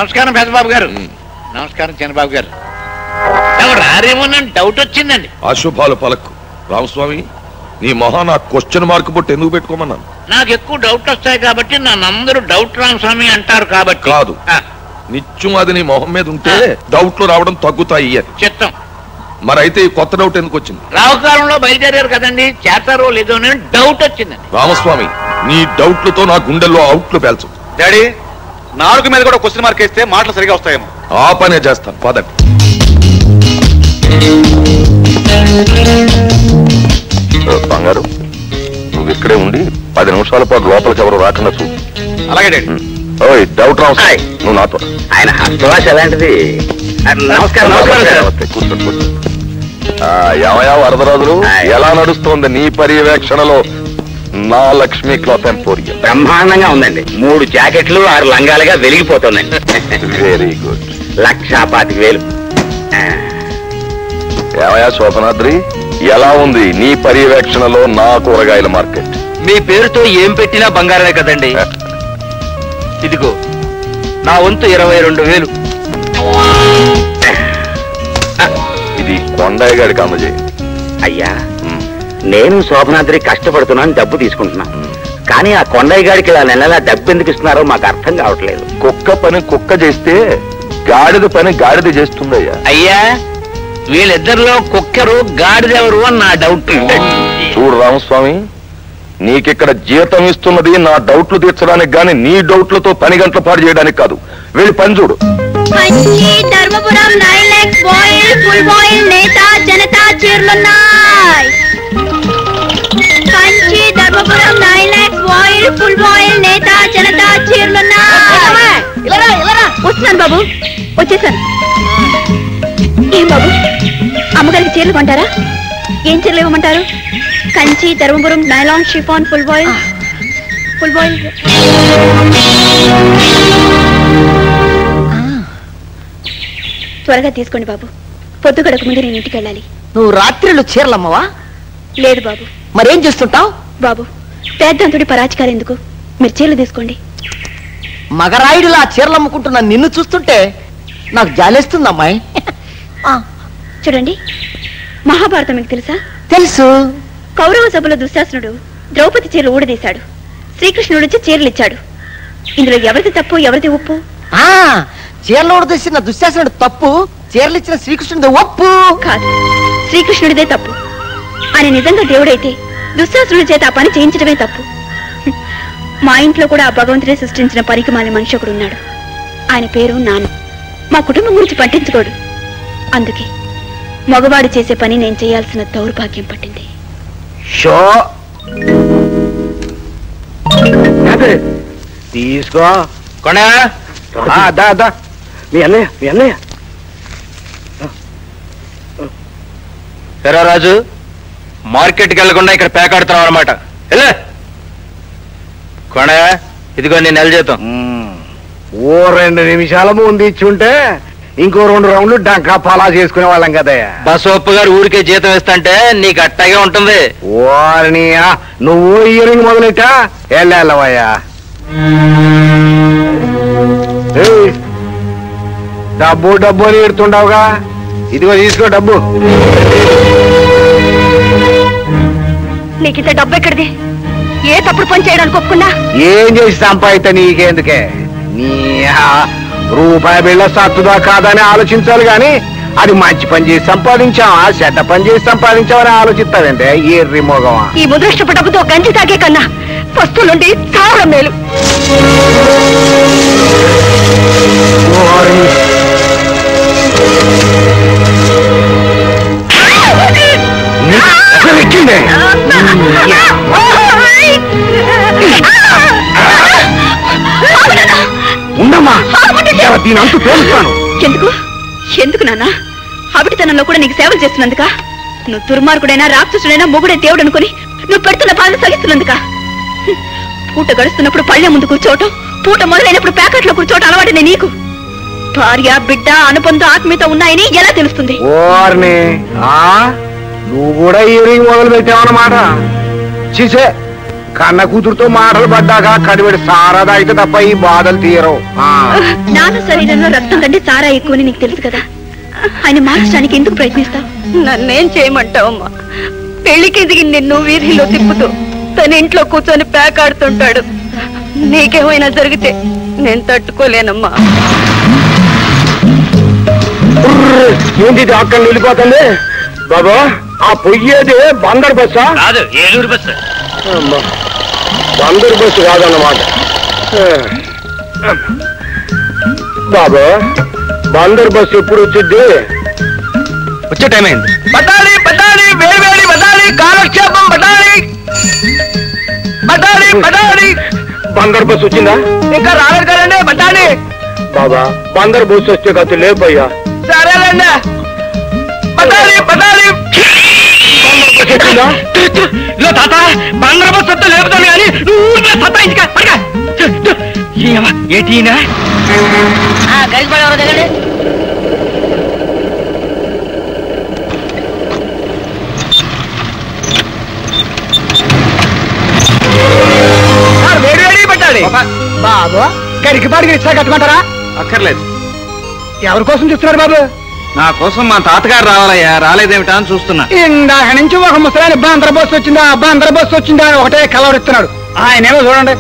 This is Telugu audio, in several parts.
నమస్కారం పెద్దబాబు గారు నమస్కారం చిన్నబాబు గారు తమరు రారేమోనని డౌట్ వచ్చిందండి అశుభాలు పలకు రామస్వామి నీ మొహాన క్వశ్చన్ మార్క్ బొట్టు ఎందుకు పెట్టుకోమన్నాను నాకు ఎక్కువ డౌట్ వస్తాయి కాబట్టి నన్ను అందరూ డౌట్ రామస్వామి అంటారు కాబట్టి కాదు. ఆ, నిత్యం అది నీ మొహం మీద ఉంటే డౌట్లు రావడం తగ్గుతాయి అని చిత్తం మరి అయితే ఈ కొత్త డౌట్ ఎందుకు వచ్చింది రావుకాలంలో బయలుదేరారు కదండి చేస్తారో లేదో అని డౌట్ వచ్చిందండి రామస్వామి నీ డౌట్లతో నా గుండెల్లో అవుట్లు పేల్చు డాడీ నాలుగు మీద కూడా క్వశ్చన్ మార్క్ వేస్తే మాటలు సరిగా వస్తాయేమో ఆ పనే చేస్తాను పదండి బంగారు నువ్వు ఇక్కడే ఉండి పది నిమిషాల పాటు లోపలికి ఎవరు రాకుండా చూడు అలాగే డాడీ ఓయ్ డౌట్ రావు హాయ్. నువ్వు నాతో ఆయన హస్తవాస ఎలాంటిది నమస్కారం నమస్కారం సార్ నమస్తే, కూర్చోండి, కూర్చోండి. ఆ, ఏమయ్యా వరదరాజులు హాయ్. ఎలా నడుస్తోంది నీ పర్యవేక్షణలో నా లక్ష్మీ క్లాత్ ఎంపోరియం బ్రహ్మాండంగా ఉందండి మూడు జాకెట్లు ఆరు లంగాలుగా వెలిగిపోతుందండి వెరీ గుడ్ లక్షా పాతిక వేలు ఆ, ఏమయ్యా శోభనాద్రి ఎలా ఉంది నీ పర్యవేక్షణలో నా కూరగాయల మార్కెట్ మీ పేరుతో ఏం పెట్టినా బంగారమే కదండి ఇదిగో నా వంతు ఇరవై రెండు వేలు ఇది కొండయ్య గారికి అందజేయండి అయ్యా నేను శోభనాద్రి కష్టపడుతున్నాను డబ్బు తీసుకుంటున్నాను కానీ ఆ కొండయ్య గారికి ఇలా నెలలా డబ్బు ఎందుకు ఇస్తున్నారో మాకు అర్థం కావట్లేదు కుక్క పని కుక్క చేస్తే గాడిద పని గాడిద చేస్తుందయ్యా అయ్యా వీళ్ళిద్దరిలో కుక్కరు గాడిదెవరు అని నా డౌట్ చూడు రామస్వామి నీకిక్కడ జీతం ఇస్తున్నది నా డౌట్లు తీర్చడానికి గాని నీ డౌట్లతో పని గంటల పాటు చేయడానికి కాదు వెళ్ళి పని చూడు Kanchi Dharmapuram nine x boil full boil నేత జనతా చీరలున్నాయి Kanchi Dharmapuram nine x boil full boil నేత జనతా చీరలున్నాయి వస్తున్నాను బాబు వచ్చేసాను ఏం బాబు అమ్మగారికి చీరలు కొంటారా ఏం చీరలు ఇవ్వమంటారు Kanchi Dharmapuram nylon chiffon full voile full voile త్వరగా తీసుకోండి బాబు పొద్దు గడక ముందు నేను ఇంటికి వెళ్ళాలి నువ్వు రాత్రిళ్ళు చీరలమ్మవా లేదు బాబు మరేం చేస్తుంటావు బాబు పేద్దంతుడి పరాచికాలు ఎందుకు మీరు చీరలు తీసుకోండి మగరాయుడులా చీరలు అమ్ముకుంటున్న నిన్ను చూస్తుంటే నాకు జాలేస్తుంది అమ్మాయి చూడండి మహాభారతం మీకు తెలుసా తెలుసు కౌరవ సభలో దుశ్శాసనుడు ద్రౌపది చీరలు ఊడదీశాడు శ్రీకృష్ణుడు వచ్చి చీరలు ఇచ్చాడు ఇందులో ఎవరిది తప్పు ఎవరిది ఉప్పు ఆ చీరలు ఉడదీసిన దుశ్శాసనుడు తప్పు చీరలు ఇచ్చిన శ్రీకృష్ణుడి ఒప్పు కాదు శ్రీకృష్ణుడిదే తప్పు ఆయన నిజంగా దేవుడైతే దుశ్శాసురుడి చేత ఆ పని చేయించడమే తప్పు హ్మ్. మా ఇంట్లో కూడా ఆ భగవంతుడే సృష్టించిన పనికి మాలి మనిషి ఒకడు ఉన్నాడు ఆయన పేరు నాన్న మా కుటుంబం గురించి పట్టించుకోడు అందుకే మగవాడు చేసే పని నేను చేయాల్సిన దౌర్భాగ్యం పట్టింది షో తీసుకో కొండా ఆ, దా దా మీ అన్నయ్య మీ అన్నయ్య సరే రాజు మార్కెట్కి వెళ్లకుండా ఇక్కడ పేకాడుతున్నావు అనమాట వెళ్ళే కొండ ఇదిగో నేను నెల జీతం ఓ రెండు నిమిషాల ముందు ఇచ్చుంటే ఇంకో రెండు రౌండ్లు డంకా పలా చేసుకునే వాళ్ళం కదయ్యా బసోప్ప గారు ఊరికే జీతం ఇస్తంటే నీకు అట్టాగే ఉంటుంది ఓర్ని నువ్వు ఇయరింగ్ మొదలెట్టా వెళ్ళవయ్యా డబ్బు డబ్బు అని ఎడుతుండవుగా ఇదిగో తీసుకో డబ్బు నీకు ఇంత డబ్బు ఎక్కడిది ఏ తప్పుడు పని చేయడానికి ఒప్పుకున్నా ఏం చేసి సంపాదిత నీకెందుకే నీ ఆ రూపాయి బిళ్ళ సత్తుదా కాదని ఆలోచించాలి గాని అది మంచి పని చేసి సంపాదించావా చెడ్డ పని చేసి సంపాదించావని ఆలోచిస్తావంటే ఏ రిమోగమా ఈ ముదృష్టపు డబ్బుతో గంజి తాగే కన్నా వస్తువులుండి చావడం మేలు ఓర్ని. నీ అసలు ఎక్కిందే ఉండమ్మా ఇవాళ దీని అంతు తేలుస్తాను ఎందుకు ఎందుకు నాన్న అవిటితనంలో కూడా నీకు సేవలు చేస్తున్నందుక నువ్వు దుర్మార్గుడైనా రాక్షసుడైనా మొగుడే దేవుడు అనుకుని నువ్వు పెడుతున్న బాధ సహిస్తున్నందుక హ్మ్. పూట గడుస్తున్నప్పుడు పళ్ళె ముందు కూర్చోవటం పూట మొదలైనప్పుడు ప్యాకెట్లో కూర్చోవటం అలవాటునే నీకు భార్య బిడ్డ అనుబంధం ఆత్మీయత ఉన్నాయని ఎలా తెలుస్తుంది కన్న కూతురుతో మాటలు పడ్డాక కడివెడి సారా తాగితే తప్ప ఈ బాధలు తీయరు ఆ. నాన్న శరీరంలో రక్తం కంటే సారా ఎక్కువని నీకు తెలుసు కదా ఆయన మార్చడానికి ఎందుకు ప్రయత్నిస్తావు నన్నేం చేయమంటావమ్మా పెళ్లికి ఎదిగి నిన్ను వీధిలో తిప్పుతూ తన ఇంట్లో కూర్చొని పేకాడుతుంటాడు నీకేమైనా జరిగితే నేను తట్టుకోలేనమ్మా ఏంటి ఇది అక్కడ వెళ్ళిపోతుంది బాబా ఆ పొయ్యేది బందర్ బస్సా కాదు ఏలూరు బస్సు అమ్మా. బందర్ బస్సు కాదన్నమాట బాబా బందర్ బస్సు ఎప్పుడు వచ్చింది వచ్చే టైం అయింది బటాలి బటాలి వేడి బటాలి కాలక్షేపం బటాలి బటాలి బటాలి బందర్ బస్సు వచ్చిందా ఇంకా రాలేదు కదండి బటాలి బాబా బందర్ బస్సు వస్తే కథ లేపయ్యా సరేలేండి బటాలి బటాలి వచ్చిందా ఇదో తాత బంగారు బస్సు వస్తే లేపుతాను కానీ నువ్వు ఊరికే సతాయించుక పడక ఏటీనా వేడి వేడి పెట్టాలి బాబు కరికి పాడికి ఇచ్చా కట్టమంటారా అక్కర్లేదు ఎవరి కోసం చూస్తున్నారు బాబు నా కోసం మా తాతగారు రావాలయ్యా రాలేదేమిటా అని చూస్తున్నా ఇందాక నుంచి ఒక ముసలాయన బందర్ బస్సు వచ్చిందా బందర్ బస్సు వచ్చిందా అని ఒకటే కలవరిస్తున్నాడు ఆయనేమో చూడండి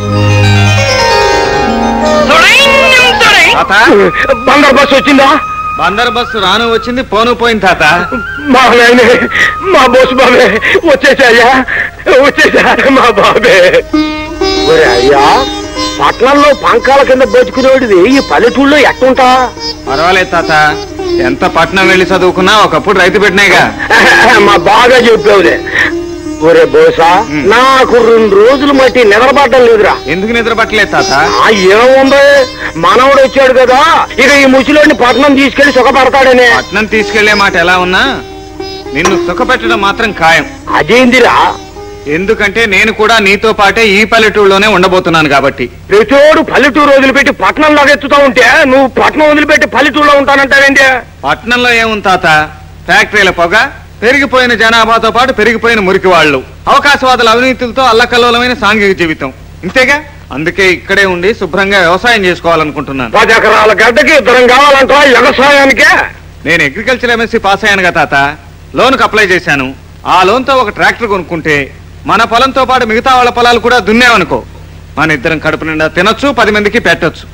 తాత బందర్ బస్సు వచ్చిందా బందర్ బస్సు రాను వచ్చింది పోను పోయింది తాత మా నాయనే మా బోసు బాబే వచ్చేసాయ్యా వచ్చేసా మా బాబే ఒరే అయ్యా పట్నంలో పంకాల కింద బతుకునేవాడిది ఈ పల్లెటూళ్ళలో ఎట్టుంటా పర్వాలేదు తాత ఎంత పట్నం వెళ్ళి చదువుకున్నా ఒకప్పుడు రైతు పెట్టినాయిగా మా బాగా చెప్పావులే ఒరే బోసా నాకు రెండు రోజులు మట్టి నిద్రపడడం లేదురా ఎందుకు నిద్ర పట్టలేదు తాత ఆ ఏముంది మనవడు వచ్చాడు కదా ఇక ఈ ముసిలోని పట్నం తీసుకెళ్లి సుఖపడతాడనే పట్నం తీసుకెళ్లే మాట ఎలా ఉన్నా నిన్ను సుఖపెట్టడం మాత్రం ఖాయం అదేందిరా ఎందుకంటే నేను కూడా నీతో పాటే ఈ పల్లెటూరులోనే ఉండబోతున్నాను కాబట్టి ప్రతిోడు పల్లెటూరు వదిలిపెట్టి పట్నం లాగా ఎత్తుతా ఉంటే నువ్వు పట్నం వదిలిపెట్టి పల్లెటూరులో ఉంటానంటావేంటి పట్నంలో ఏముంది తాత ఫ్యాక్టరీల పొగ పెరిగిపోయిన జనాభాతో పాటు పెరిగిపోయిన మురికి వాళ్ళు అవకాశవాదుల అవినీతులతో అల్లకల్లోలమైన సాంఘిక జీవితం ఇంతేగా అందుకే ఇక్కడే ఉండి శుభ్రంగా వ్యవసాయం చేసుకోవాలనుకుంటున్నాను పది ఎకరాల గడ్డకి ఇద్దరం కావాలంటా వ్యవసాయానికే నేను అగ్రికల్చర్ ఎంఎస్సీ పాస్ అయ్యానుగా తాత లోన్కి అప్లై చేశాను ఆ లోన్తో ఒక ట్రాక్టర్ కొనుక్కుంటే మన పొలంతో పాటు మిగతా వాళ్ళ పొలాలు కూడా దున్నేవనుకో మన ఇద్దరం కడుపు నిండా తినొచ్చు పది మందికి పెట్టొచ్చు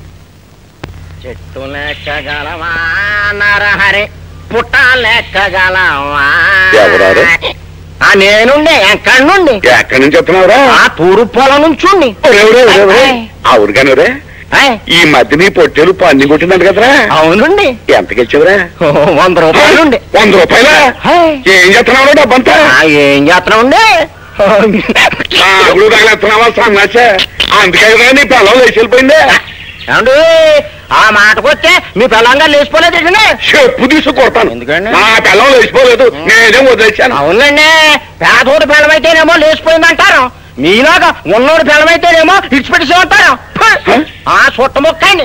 చెట్టు లెక్కగలవా నరహరి పుట్ట లెక్కగలవా ఎవరారు? ఆ నేనుండే ఎక్కడి నుండి ఎక్కడి నుంచి చెప్తున్నావురా ఆ తూర్పు పొలం నుంచుండి అవును కానీ రే ఈ మధ్య నీ పొట్టేలు పన్ని కొట్టిందంట కదరా అవునండి ఎంతకి ఇచ్చావురా వంద రూపాయలుండి వంద రూపాయలా ఏం చేస్తున్నావు డబ్బంతా ఆ, ఏం చేస్తున్నాండి నాగులు తగలేస్తున్నావా సన్నాచే అందుకే కదా నీ పిల్లలు లేచి వెళ్ళిపోయిందే ఏమండి ఆ మాటకొస్తే మీ పిల్లంగా లేచిపోలేదండి చెప్పు తీసి కొడతాను ఎందుకండి? నా పిల్లలు లేచిపోలేదు నేనే వదిలేశాను అవునండి పేదోడి పిల్లమైతేనేమో లేచిపోయిందంటారు మీలాగా ఉన్నోడి పిల్లమైతేనేమో ఇడిచిపెట్టేసి ఉంటారు హ? ఆ చుట్ట మొక్కండి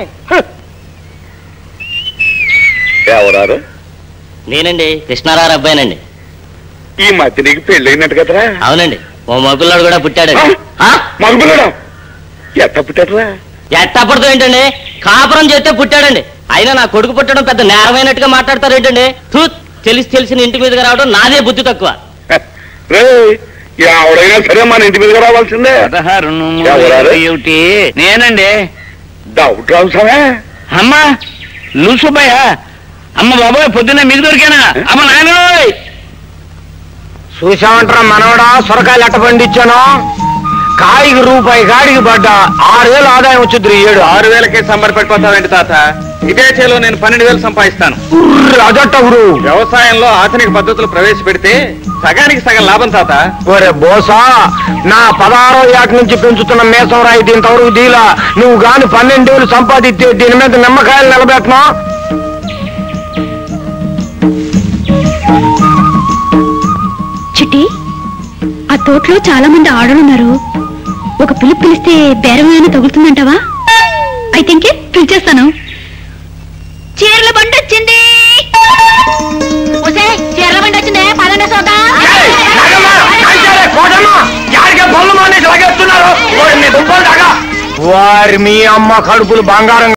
ఎవరారు నేనండి కృష్ణారావు అబ్బాయినండి ఈ మధ్య నీకు పెళ్ళైనట్టు కదరా అవునండి ఓ మగపిల్లాడు కూడా పుట్టాడండి ఆ? మగపిల్లడా ఎట్ట పుట్టాడురా ఎట్టప్పటితో ఏంటండి కాపురం చేస్తే పుట్టాడండి అయినా నా కొడుకు పుట్టడం పెద్ద నేరమైనట్టుగా మాట్లాడతారు ఏంటండి తూ తెలిసి తెలిసిన ఇంటి మీదకి రావడం నాదే బుద్ధి తక్కువ రే ఎవడైనా సరే మన ఇంటి మీదకి రావాల్సిందే పదహారు ఎవరారు? ఏమిటి నేనండి డౌట్ రావుసావే అమ్మా లూసుబ్బయ్య అమ్మ బాబాయ్ పొద్దున్నే మీకు దొరికానా అమ్మ నాయనోయ్ చూసామంటారా మనవడా సొరకాయలు ఎట్ట పండించాను కాయికి రూపాయి కాడికి పడ్డా ఆరు వేలు ఆదాయం వచ్చింది ఈ ఏడు ఆరు వేలకే సంబరపడిపోతావేంటి తాత ఇదే చేలో నేను పన్నెండు వేలు సంపాదిస్తాను ఉర్ర్, అదట్ట ఊరు వ్యవసాయంలో ఆధునిక పద్ధతులు ప్రవేశపెడితే సగానికి సగం లాభం తాత ఒరే బోసా నా పదహారో ఏట నుంచి పెంచుతున్న మేసం రాయి దీంతవరకు దీలా నువ్వు గాని పన్నెండేళ్ళు సంపాదిస్తే దీని మీద నిమ్మకాయలు నిలబెట్టనా చిట్టి ఆ తోటలో చాలా మంది ఆడలున్నారు ఒక పిలుపు పిలిస్తే బేరం ఏమైనా తగులుతుందంటావా అయితే ఇంకే పిలిచేస్తాను చీరల బండి వచ్చింది చీరల బండి వచ్చిందే పదండి సోదా కోటమ్మ యాడికే పనులు మానేసి లాగేస్తూ వారి మీ అమ్మ కడుపులు బంగారం